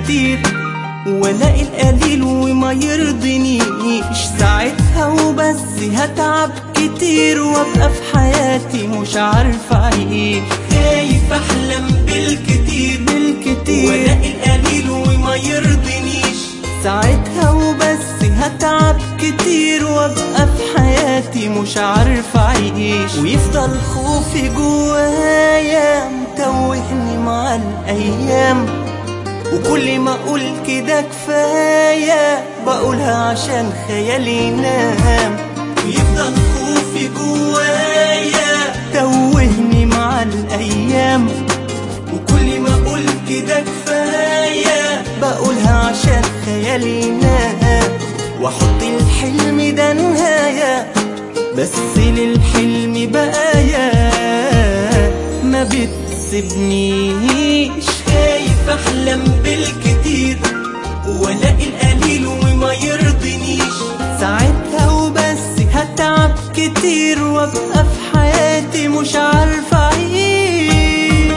كتير والاقي القليل وما يرضينيش ساعتها وبس هتعب كتير وابقى في حياتي مش عارف اعيش خايف احلم بالكتير بالكتير والاقي القليل وما يرضينيش ساعتها وبس هتعب كتير وابقى في حياتي مش عارف اعيش ويفضل خوفي جوايا متوهني مع الايام وكل ما اقول كده كفايه بقولها عشان خيالي ينام ويفضل خوفي جوايا توهني مع الايام وكل ما اقول كده كفايه بقولها عشان خيالي ينام واحط الحلم ده نهايه بس للحلم بقايا ما بتسيبنيش خايف احلم بالكتير والاقي القليل وما يرضينيش ساعتها وبس هتعب كتير وابقى في حياتي مش عارفه اعيش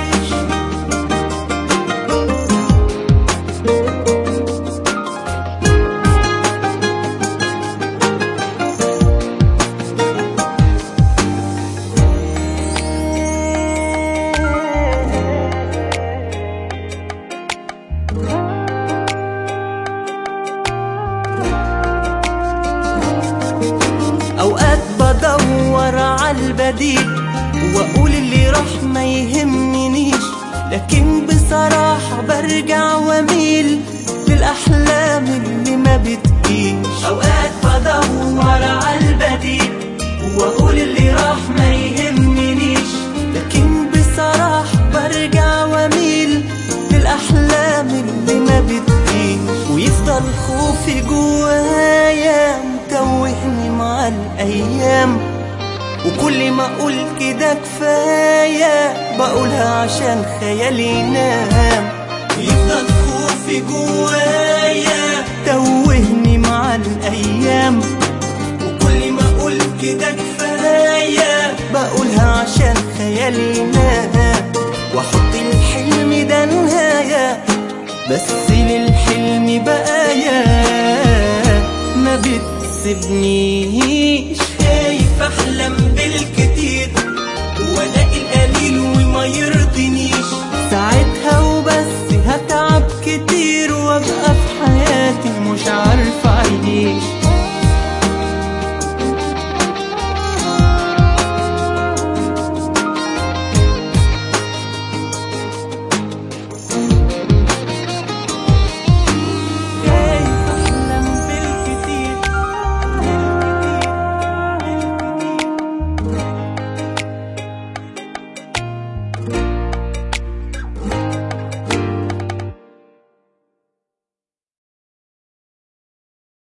اوقات بدور على البديل واقول اللي راح ما يهمنيش لكن بصراحة برجع واميل للاحلام اللي ما بتجيش اوقات بدور على البديل واقول اللي راح ما يهمنيش لكن بصراحة برجع واميل للاحلام اللي ما بتجيش ويفضل خوفي جوايا متوهني مع الايام وكل ما اقول كده كفايه بقولها عشان خيالي ينام يفضل خوفي جوايا توهني مع الايام وكل ما اقول كده كفايه بقولها عشان خيالي ينام واحط الحلم ده نهايه بس للحلم بقايا ما بتسيبنيش خايف احلم بالكتير